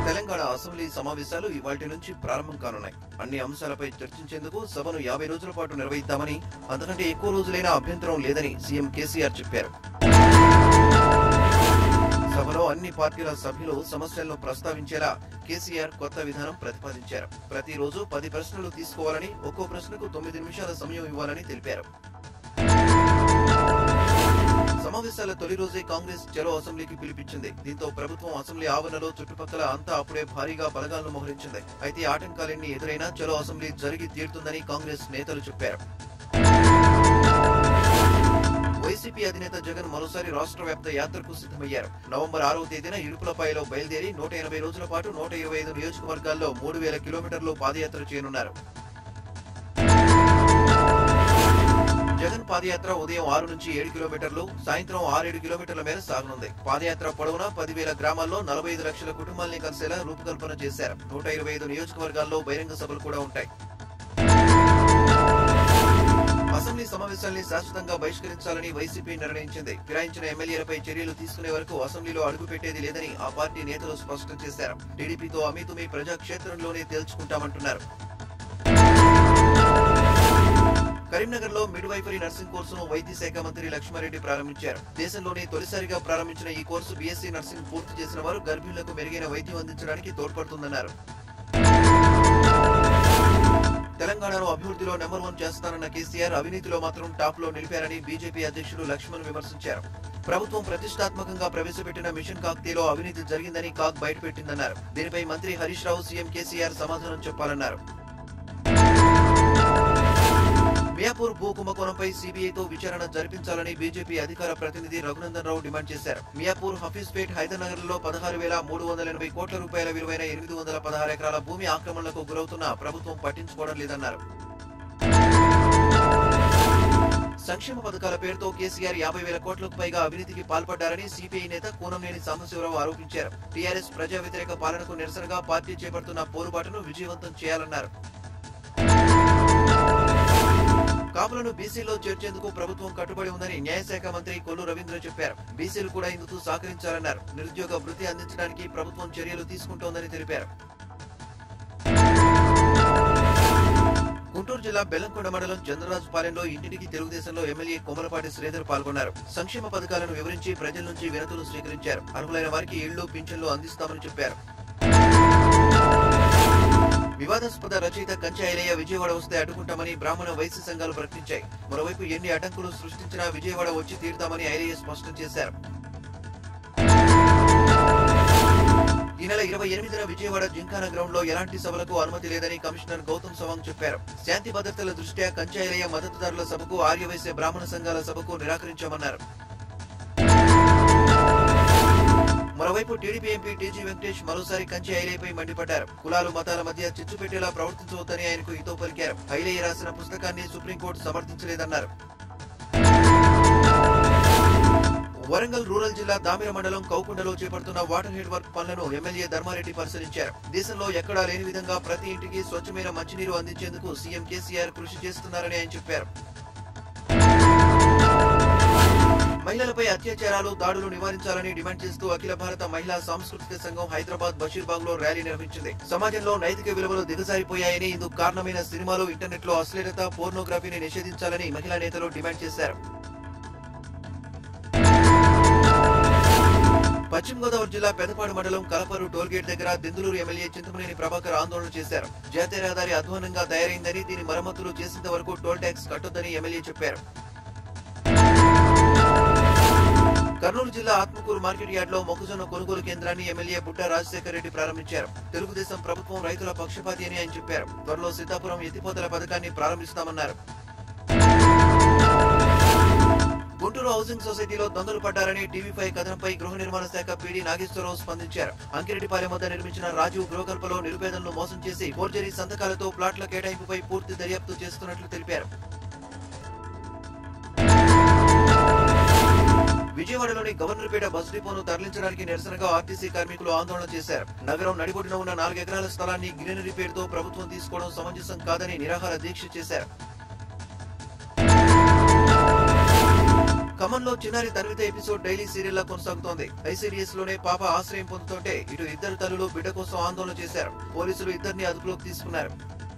Telangana assembly సమావేశాలు ఇవాటి నుంచి ప్రారంభం కానున్నాయి అన్ని అంశాలపై చర్చించేందుకు సభను యాభై రోజుల పాటు నిర్వహిద్దామని అంతకంటే ఎక్కువ రోజులైనా అభ్యంతరం లేదని సీఎం కేసీఆర్ చెప్పారు సభలో అన్ని పార్టీల సభ్యులు సమస్యలను ప్రస్తావించేలా కేసీఆర్ కొత్త విధానం ప్రతిపాదించారు ప్రతిరోజు పది ప్రశ్నలు తీసుకోవాలని ఒక్కో ప్రశ్నకు తొమ్మిది నిమిషాల సమయం ఇవ్వాలని తెలిపారు సమావేశాల తొలి రోజే కాంగ్రెస్ చలో అసెంబ్లీకి పిలిపించింది దీంతో ప్రభుత్వం అసెంబ్లీ ఆవరణలో చుట్టుపక్కల అంతా అప్పుడే భారీగా బలగాలను మోహరించింది అయితే ఆటంకాలెన్ని ఎదురైనా చలో అసెంబ్లీ జరిగి తీరుతుందని కాంగ్రెస్ నేతలు చెప్పారు వైసీపీ అధినేత జగన్ మరోసారి రాష్ట్ర వ్యాప్త యాత్రకు సిద్ధమయ్యారు నవంబర్ ఆరవ తేదీన ఇరుపులపాయలో బయలుదేరి నూట ఎనభై రోజుల పాటు నూట ఇరవై ఐదు నియోజకవర్గాల్లో మూడు వేల కిలోమీటర్లు పాదయాత్ర చేయనున్నారు జగన్ పాదయాత్ర ఉదయం ఆరు నుంచి ఏడు కిలోమీటర్లు సాయంత్రం ఆరేడు కిలోమీటర్ల మేర సాగనుంది పాదయాత్ర పొడవునా పదివేల గ్రామాల్లో నలభై ఐదు లక్షల కుటుంబాల్ని కలిసేలా రూపకల్పన చేశారు నూట ఇరవై ఐదు నియోజకవర్గాల్లో బహిరంగ సభలు కూడా ఉంటాయి అసెంబ్లీ సమావేశాల్ని శాశ్వతంగా బహిష్కరించాలని వైసీపీ నిర్ణయించింది ఫిరాయించిన ఎమ్మెల్యేలపై చర్యలు తీసుకునే వరకు అసెంబ్లీలో అడుగు పెట్టేది లేదని ఆ పార్టీ నేతలు స్పష్టం చేశారు టీడీపీతో అమీతుమీ ప్రజాక్షేత్రంలోనే తేల్చుకుంటామంటున్నారు కరీంనగర్ లో మిడ్ వైఫరీ నర్సింగ్ కోర్సును వైద్య శాఖ మంత్రి లక్ష్మారెడ్డి ప్రారంభించారు దేశంలోనే తొలిసారిగా ప్రారంభించిన ఈ కోర్సు బీఎస్సీ నర్సింగ్ పూర్తి చేసిన వారు గర్భిణులకు మెరుగైన వైద్యం అందించడానికి తోడ్పడుతుందన్నారు తెలంగాణను అభివృద్ధిలో నెంబర్ వన్ చేస్తానన్న కేసీఆర్ అవినీతిలో మాత్రం టాప్ లో నిలిపారని బీజేపీ అధ్యక్షుడు లక్ష్మణ్ విమర్శించారు ప్రభుత్వం ప్రతిష్టాత్మకంగా ప్రవేశపెట్టిన మిషన్ కాక్తీలో అవినీతి జరిగిందని కాక్ బయటపెట్టిందన్నారు దీనిపై మంత్రి హరీష్ రావు సీఎం కేసీఆర్ సమాధానం చెప్పాలన్నారు మియాపూర్ భూ కుంభకోణంపై సీబీఐతో విచారణ జరిపించాలని బీజేపీ అధికార ప్రతినిధి రఘునందన్ రావు డిమాండ్ చేశారు మియాపూర్ హఫీజ్పేట్ హైదర్నగర్ లో పదహారు వేల మూడు వందల ఎనభై కోట్ల రూపాయల విలువైన ఎనిమిది వందల పదహారు ఎకరాల భూమి ఆక్రమణలకు గురవుతున్న ప్రభుత్వం పట్టించుకోవడం లేదన్నారు సంక్షేమ పథకాల పేరుతో కేసీఆర్ యాభై వేల కోట్లకు పైగా అవినీతికి పాల్పడ్డారని సిపిఐ నేత కూనంనేని సాంబశివరావు ఆరోపించారు టీఆర్ఎస్ ప్రజా వ్యతిరేక పాలనకు నిరసనగా పార్టీ చేపడుతున్న పోరుబాటును విజయవంతం చేయాలన్నారు కాపులను బీసీలో చేర్చేందుకు ప్రభుత్వం కట్టుబడి ఉందని న్యాయశాఖ మంత్రి కొల్లు రవీంద్ర చెప్పారు బీసీలు కూడా ఇందుకు సహకరించాలన్నారు నిరుద్యోగ వృత్తి అందించడానికి ప్రభుత్వం చర్యలు తీసుకుంటోందని తెలిపారు గుంటూరు జిల్లా బెల్లంకొండ మండలం చంద్రరాజుపాలెంలో ఇంటింటికి తెలుగుదేశంలో ఎమ్మెల్యే కొమలపాటి శ్రీధర్ పాల్గొన్నారు సంక్షేమ పథకాలను వివరించి ప్రజల నుంచి వినతులు స్వీకరించారు అర్హులైన వారికి ఇళ్లు పింఛన్లు అందిస్తామని చెప్పారు వివాదాస్పద రచయిత కంచె ఐలయ్య విజయవాడ వస్తే అడ్డుకుంటామని బ్రాహ్మణ వైశ్య సంఘాలు ప్రకటించాయి మరోవైపు ఎన్ని అడ్డంకులు సృష్టించినా విజయవాడ వచ్చి తీరుతామని ఐలయ్య స్పష్టం చేశారు ఈ నెల ఇరవై ఎనిమిదిన విజయవాడ జింకానా గ్రౌండ్ లో ఎలాంటి సభలకు అనుమతి లేదని కమిషనర్ గౌతమ్ సవాంగ్ చెప్పారు శాంతి భద్రతల దృష్ట్యా కంచె ఐలయ్య మద్దతుదారుల సభకు ఆర్యవైశ్య బ్రాహ్మణ సంఘాల సభకు నిరాకరించామన్నారు మరోవైపు టీడీపీ ఎంపీ టీజీ వెంకటేష్ మరోసారి కంచి ఐలయ్యపై మండిపడ్డారు కులాలు మతాల మధ్య చిచ్చు పెట్టేలా ప్రవర్తించవద్దని ఆయనకు హితో పలికారు ఐలయ్య రాసిన పుస్తకాన్ని సుప్రీంకోర్టు సమర్థించలేదన్నారు వరంగల్ రూరల్ జిల్లా దామిర మండలం కౌకుండలో చేపడుతున్న వాటర్ హెడ్ వర్క్ పనులను ఎమ్మెల్యే ధర్మారెడ్డి పరిశీలించారు దేశంలో ఎక్కడా లేని విధంగా ప్రతి ఇంటికి స్వచ్ఛమైన మంచినీరు అందించేందుకు సీఎం కేసీఆర్ కృషి చేస్తున్నారని ఆయన చెప్పారు మహిళలపై అత్యాచారాలు దాడులు నివారించాలని డిమాండ్ చేస్తూ అఖిల భారత మహిళా సాంస్కృతిక సంఘం హైదరాబాద్ బషీర్బాగ్ లో ర్యాలీ నిర్వహించింది సమాజంలో నైతిక విలువలు దిగజారిపోయాయని ఇందుకు కారణమైన సినిమాలు ఇంటర్నెట్ లో అశ్లీలత పోర్నోగ్రఫీని నిషేధించాలని మహిళా నేతలు డిమాండ్ చేశారు పశ్చిమ గోదావరి జిల్లా పెదపాడు మండలం కలపరు టోల్గేట్ దగ్గర దెందులూరు ఎమ్మెల్యే చింతమనేని ప్రభాకర్ ఆందోళన చేశారు జాతీయ రహదారి అధ్వానంగా తయారైందని దీని మరమ్మతులు చేసేంత వరకు టోల్ ట్యాక్స్ కట్టొద్దని ఎమ్మెల్యే చెప్పారు కర్నూలు జిల్లా ఆత్మకూరు మార్కెట్ యార్డ్ లో మొక్కజొన్న కొనుగోలు కేంద్రాన్ని ఎమ్మెల్యే బుట్ట రాజశేఖర రెడ్డి ప్రారంభించారు తెలుగుదేశం ప్రభుత్వం రైతుల పక్షపాతి అని ఆయన చెప్పారు త్వరలో సీతాపురం ఎత్తిపోతల పథకాన్ని ప్రారంభిస్తామన్నారు గుంటూరు హౌసింగ్ సొసైటీలో దొంగలు పడ్డారని టీవీ ఫైవ్ కథనంపై గృహ నిర్మాణ శాఖ పీడీ నాగేశ్వరరావు స్పందించారు అంకిరెడ్డిపాలెం వద్ద నిర్మించిన రాజీవ్ గృహకల్పలో నిరుపేదలను మోసం చేసి ఫోర్జరీ సంతకాలతో ప్లాట్ల కేటాయింపుపై పూర్తి దర్యాప్తు చేస్తున్నట్లు తెలిపారు విజయవాడలోని గవర్నర్పేట బస్ డిపోను తరలించడానికి నిరసనగా ఆర్టీసీ కార్మికులు ఆందోళన చేశారు నగరం నడిబొడ్డున ఉన్న నాలుగు ఎకరాల స్థలాన్ని గ్రీనరీ పేరుతో ప్రభుత్వం తీసుకోవడం సమంజసం కాదని నిరాహార దీక్ష చేశారు ఖమ్మంలో చిన్నారి తన్విత ఎపిసోడ్ డైలీ సీరియల్ లా కొనసాగుతోంది ఐసీడీఎస్ లోనే పాప ఆశ్రయం పొందుతుంటే ఇటు ఇద్దరు తల్లులు బిడ్డ కోసం ఆందోళన చేశారు పోలీసులు ఇద్దరిని అదుపులోకి తీసుకున్నారు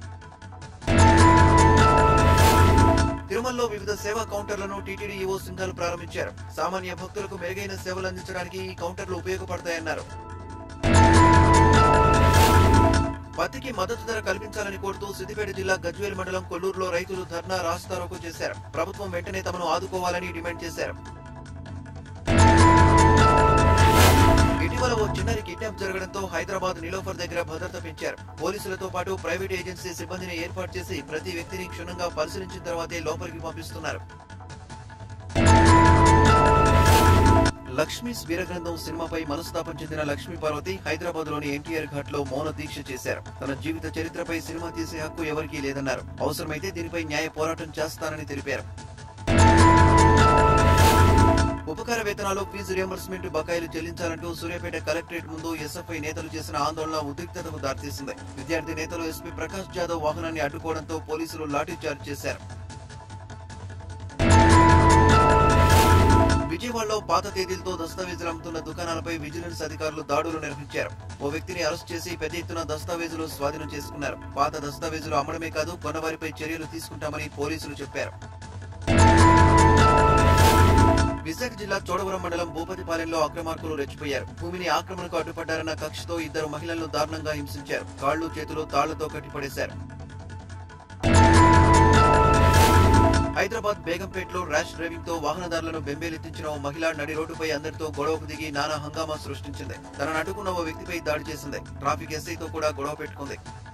తిరుమలలో వివిధ సేవా కౌంటర్లను టీటీడీ ఈవో సింఘాలు ప్రారంభించారు సామాన్య భక్తులకు మెరుగైన సేవలు అందించడానికి ఈ కౌంటర్లు ఉపయోగపడతాయన్నారు పత్తికి మద్దతు ధర కల్పించాలని కోరుతూ సిద్దిపేట జిల్లా గజ్వేల్ మండలం కొల్లూరులో రైతులు ధర్నా రాస్తారోకో చేశారు ప్రభుత్వం వెంటనే తమను ఆదుకోవాలని డిమాండ్ చేశారు ఇటీవల ఓ చిన్నారి కిడ్నాప్ జరగడంతో హైదరాబాద్ నిలోఫర్ దగ్గర భద్రత పెంచారు పోలీసులతో పాటు ప్రైవేట్ ఏజెన్సీ సిబ్బందిని ఏర్పాటు చేసి ప్రతి వ్యక్తిని క్షుణ్ణంగా పరిశీలించిన తర్వాతే లోపలికి పంపిస్తున్నారు లక్ష్మీ వీరగ్రంథం సినిమాపై మనస్తాపం చెందిన లక్ష్మీ పార్వతి హైదరాబాద్ లోని ఎన్టీఆర్ ఘాట్ లో మౌన దీక్ష చేశారు తన జీవిత చరిత్రపై సినిమా తీసే హక్కు ఎవరికీ లేదన్నారు అవసరమైతే దీనిపై న్యాయ పోరాటం చేస్తానని తెలిపారు ఉపకార వేతనాలు ఫీజు రియంబర్స్మెంట్ బకాయిలు చెల్లించాలంటూ సూర్యాపేట కలెక్టరేట్ ముందు ఎస్ఎఫ్ఐ నేతలు చేసిన ఆందోళన ఉద్రిక్తతకు దారితీసింది విద్యార్థి నేతలు ఎస్పీ ప్రకాష్ జాదవ్ వాహనాన్ని అడ్డుకోవడంతో పోలీసులు లాఠీచార్జ్ చేశారు విజయవాడలో పాత తేదీలతో దస్తావేజులు అమ్ముతున్న దుకాణాలపై విజిలెన్స్ అధికారులు దాడులు నిర్వహించారు ఓ వ్యక్తిని అరెస్ట్ చేసి పెద్ద ఎత్తున దస్తావేజులు స్వాధీనం చేసుకున్నారు పాత దస్తావేజులు అమ్మడమే కాదు కొన్నవారిపై చర్యలు తీసుకుంటామని పోలీసులు చెప్పారు విశాఖ జిల్లా చోడవరం మండలం భూపతిపాలెంలో అక్రమార్కులు రెచ్చిపోయారు భూమిని ఆక్రమణకు అడ్డుపడ్డారన్న కక్షతో ఇద్దరు మహిళలను దారుణంగా హింసించారు కాళ్లు చేతులు తాళ్లతో కట్టిపడేశారు హైదరాబాద్ బేగంపేటలో ర్యాష్ డ్రైవింగ్ తో వాహనదారులను బెంబేలెత్తించిన ఓ మహిళ నడి రోడ్డుపై అందరితో గొడవకు దిగి నానా హంగామా సృష్టించింది తనను అడ్డుకున్న ఓ వ్యక్తిపై దాడి చేసింది ట్రాఫిక్ ఎస్ఐతో కూడా గొడవ పెట్టుకుంది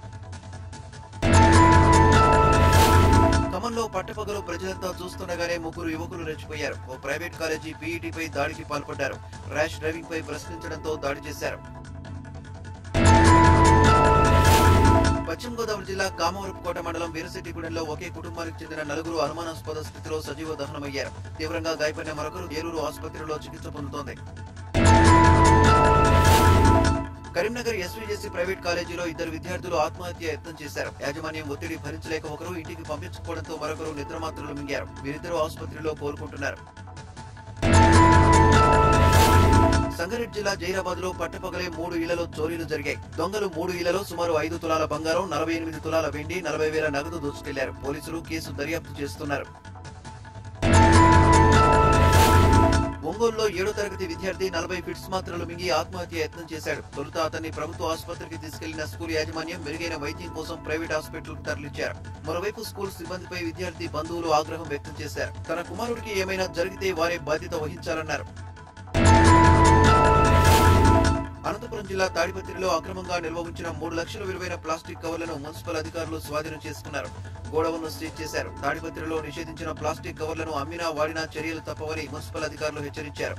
ఖమ్మంలో పట్టపగలు ప్రజలంతా చూస్తుండగానే ముగ్గురు యువకులు రెచ్చిపోయారు ఓ ప్రైవేట్ కాలేజీ పీఈటీపై దాడికి పాల్పడ్డారు ర్యాష్ డ్రైవింగ్ పై ప్రశ్నించడంతో దాడి చేశారు పశ్చిమ గోదావరి జిల్లా కామవరపుకోట మండలం వీరశెట్టిగూడెంలో ఒకే కుటుంబానికి చెందిన నలుగురు అనుమానాస్పద స్థితిలో సజీవ దహనమయ్యారు తీవ్రంగా గాయపడిన మరొకరు ఏలూరు ఆసుపత్రిలో చికిత్స పొందుతోంది కరీంనగర్ ఎస్వీజేసీ ప్రైవేట్ కాలేజీలో ఇద్దరు విద్యార్థులు ఆత్మహత్య యత్నం చేశారు యాజమాన్యం ఒత్తిడి భరించలేక ఒకరు ఇంటికి పంపించుకోవడంతో మరొకరు నిద్రమాత్రలు మింగారు వీరిద్దరూ ఆసుపత్రిలో కోలుకుంటున్నారు సంగారెడ్డి జిల్లా జైరాబాద్ లో పట్టపగలే మూడు ఇళ్లలో చోరీలు జరిగాయి దొంగలు మూడు ఇళ్లలో సుమారు ఐదు తులాల బంగారం నలభై ఎనిమిది తులాల వెండి నలభై వేల నగదు దోచుకెళ్లారు పోలీసులు కేసు దర్యాప్తు చేస్తున్నారు ఒంగోలులో ఏడో తరగతి విద్యార్థి నలభై ఫిట్స్ మాత్రలు మింగి ఆత్మహత్య యత్నం చేశాడు తొలుత అతన్ని ప్రభుత్వ ఆసుపత్రికి తీసుకెళ్లిన స్కూల్ యాజమాన్యం మెరుగైన వైద్యం కోసం ప్రైవేట్ హాస్పిటల్ తరలించారు మరోవైపు స్కూల్ సిబ్బందిపై విద్యార్థి బంధువులు ఆగ్రహం వ్యక్తం చేశారు తన కుమారుడికి ఏమైనా జరిగితే వారే బాధ్యత వహించాలన్నారు అనంతపురం జిల్లా తాడిపత్రిలో అక్రమంగా నిల్వ ఉంచిన మూడు లక్షల విలువైన ప్లాస్టిక్ కవర్లను మున్సిపల్ అధికారులు స్వాధీనం చేసుకున్నారు గోడౌన్ను సీజ్ చేశారు తాడిపత్రిలో నిషేధించిన ప్లాస్టిక్ కవర్లను అమ్మినా వాడినా చర్యలు తప్పవని మున్సిపల్ అధికారులు హెచ్చరించారు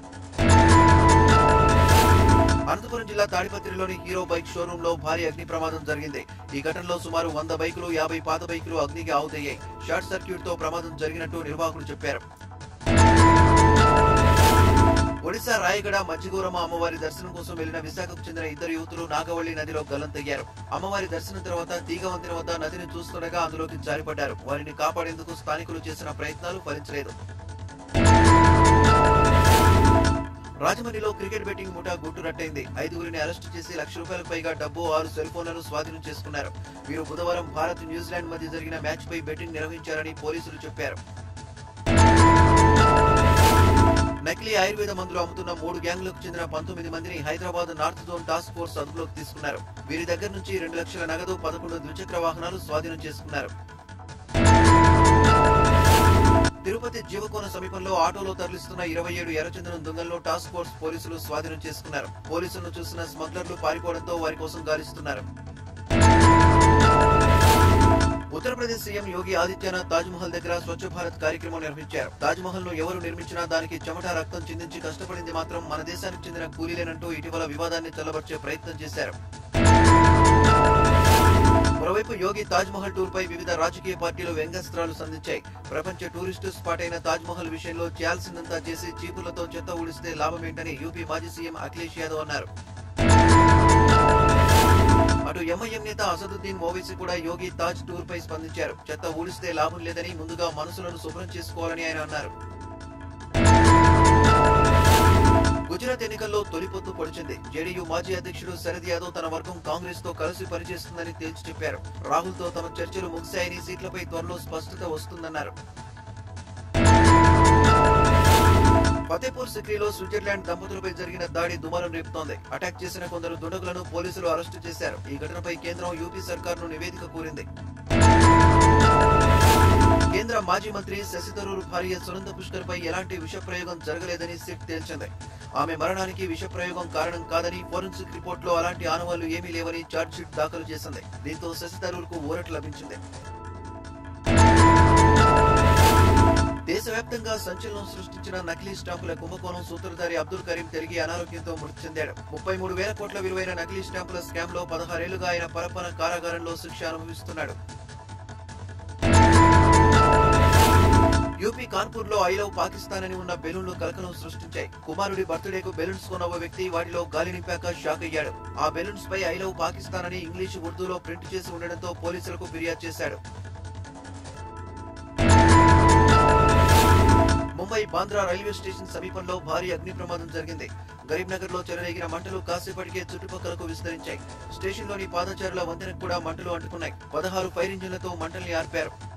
అనంతపురం జిల్లా తాడిపత్రిలోని హీరో బైక్ షోరూమ్ లో భారీ అగ్ని ప్రమాదం జరిగింది ఈ ఘటనలో సుమారు వంద బైకులు యాభై పాత బైకులు అగ్నికి ఆవుతయ్యాయి షార్ట్ సర్క్యూట్ తో ప్రమాదం జరిగినట్టు నిర్వాహకులు చెప్పారు ఒడిశా రాయగడ మజ్జిగూరమ్మ అమ్మవారి దర్శనం కోసం వెళ్లిన విశాఖకు చెందిన ఇద్దరు యువతులు నాగవల్లి నదిలో గల్లంతయ్యారు అమ్మవారి దర్శనం తర్వాత తీగ వంతెన వద్ద నదిని చూస్తుండగా అందులోకి జారిపడ్డారు వారిని కాపాడేందుకు స్థానికులు చేసిన ప్రయత్నాలు ఫలించలేదు రాజమండ్రిలో క్రికెట్ బెట్టింగ్ ముఠా గుట్టు రట్టయింది ఐదుగురిని అరెస్టు చేసి లక్ష రూపాయలకు పైగా డబ్బు ఆరు సెల్ ఫోన్లను స్వాధీనం చేసుకున్నారు వీరు బుధవారం భారత్ న్యూజిలాండ్ మధ్య జరిగిన మ్యాచ్ పై బెట్టింగ్ నిర్వహించారని పోలీసులు చెప్పారు నకిలీ ఆయుర్వేద మందులు అమ్ముతున్న మూడు గ్యాంగ్లకు చెందిన పంతొమ్మిది మందిని Hyderabad north zone task force అదుపులోకి తీసుకున్నారు వీరి దగ్గర నుంచి రెండు లక్షల నగదు పదకొండు ద్విచక్ర వాహనాలు స్వాధీనం చేసుకున్నారు తిరుపతి జీవకోన సమీపంలో ఆటోలో తరలిస్తున్న ఇరవై ఏడు ఎర్రచందనం దొంగల్లో టాస్క్ ఫోర్స్ పోలీసులు స్వాధీనం చేసుకున్నారు పోలీసులను చూసిన స్మగ్లర్లు పారిపోవడంతో వారి కోసం గాలిస్తున్నారు ఉత్తరప్రదేశ్ సీఎం యోగి ఆదిత్యనాథ్ తాజ్ మహల్ దగ్గర స్వచ్ఛ భారత్ కార్యక్రమం నిర్వహించారు తాజ్ మహల్ ను ఎవరు నిర్మించినా దానికి చెమట రక్తం చిందించి కష్టపడింది మాత్రం మన దేశానికి చెందిన కూలీలేనంటూ ఇటీవల వివాదాన్ని చల్లబర్చే ప్రయత్నం చేశారు మరోవైపు యోగి తాజ్ మహల్ టూర్ పై వివిధ రాజకీయ పార్టీలు వ్యంగ్యాస్త్రాలు సంధించాయి ప్రపంచ టూరిస్టు స్పాట్ అయిన తాజ్ మహల్ విషయంలో చేయాల్సిందంతా చేసి చీపులతో చెత్త ఊడిస్తే లాభమేంటని యూపీ మాజీ సీఎం అఖిలేష్ యాదవ్ అన్నారు అటు ఎంఐఎం నేత అసదుద్దీన్ ఓవైసీ కూడా యోగి తాజ్ టూర్ పై స్పందించారు చెత్త ఊడిస్తే లాభం లేదని ముందుగా మనసులను శుభ్రం చేసుకోవాలని ఆయన అన్నారు గుజరాత్ ఎన్నికల్లో తొలి పొత్తు పొడిచింది జేడీయూ మాజీ అధ్యక్షుడు శరద్ యాదవ్ తన వర్గం కాంగ్రెస్ తో కలిసి పనిచేస్తుందని తేల్చి చెప్పారు రాహుల్ తో తమ చర్చలు ముగిశాయని సీట్లపై త్వరలో స్పష్టత వస్తుందన్నారు ఫతేపూర్ సిక్రీలో స్విట్జర్లాండ్ దంపతులపై జరిగిన దాడి దుమారం రేపుతోంది అటాక్ చేసిన కొందరు దుండగులను పోలీసులు అరెస్టు చేశారు ఈ ఘటనపై కేంద్రం యూపీ సర్కార్ను నివేదిక కోరింది కేంద్ర మాజీ మంత్రి శశి థరూర్ భార్య సునంద పుష్కర్ పై ఎలాంటి విష ప్రయోగం జరగలేదని సిట్ తేల్చింది ఆమె మరణానికి విష ప్రయోగం కారణం కాదని ఫోరెన్సిక్ రిపోర్ట్ లో అలాంటి ఆనవాళ్లు ఏమీ లేవని ఛార్జ్షీట్ దాఖలు చేసింది దీంతో శశి థరూర్ కు ఊరట లభించింది దేశవ్యాప్తంగా సంచలనం సృష్టించిన నకిలీ స్టాంపుల కుంభకోణం సూత్రధారి అబ్దుల్ కరీం తిరిగి అనారోగ్యంతో మృతి చెందాడు ముప్పై మూడు వేల కోట్ల విలువైన నకిలీ స్టాంపుల స్కామ్ లో పదహారేళ్లుగా ఆయన పరపన కారాగారంలో శిక్ష అనుభవిస్తున్నాడు యూపీ కాన్పూర్ లో ఐ లవ్ పాకిస్తాన్ అని ఉన్న బెలూన్లు కలకలం సృష్టించాయి కుమారుడి బర్త్డేకు బెలూన్స్ కొన్న ఓ వ్యక్తి వాటిలో గాలి నింపాక షాక్ అయ్యాడు ఆ బెలూన్స్ పై ఐ లవ్ పాకిస్తాన్ అని ఇంగ్లీష్ ఉర్దూలో ప్రింట్ చేసి ఉండడంతో పోలీసులకు ఫిర్యాదు చేశాడు ముంబై బాంద్రా రైల్వే స్టేషన్ సమీపంలో భారీ అగ్ని ప్రమాదం జరిగింది గరీబ్ నగర్ లో చెలరేగిన మంటలు కాసేపటికే చుట్టుపక్కలకు విస్తరించాయి స్టేషన్ లోని పాదచారుల వంతెనకు కూడా మంటలు అంటుకున్నాయి పదహారు ఫైర్ ఇంజిన్లతో మంటల్ని ఆర్పారు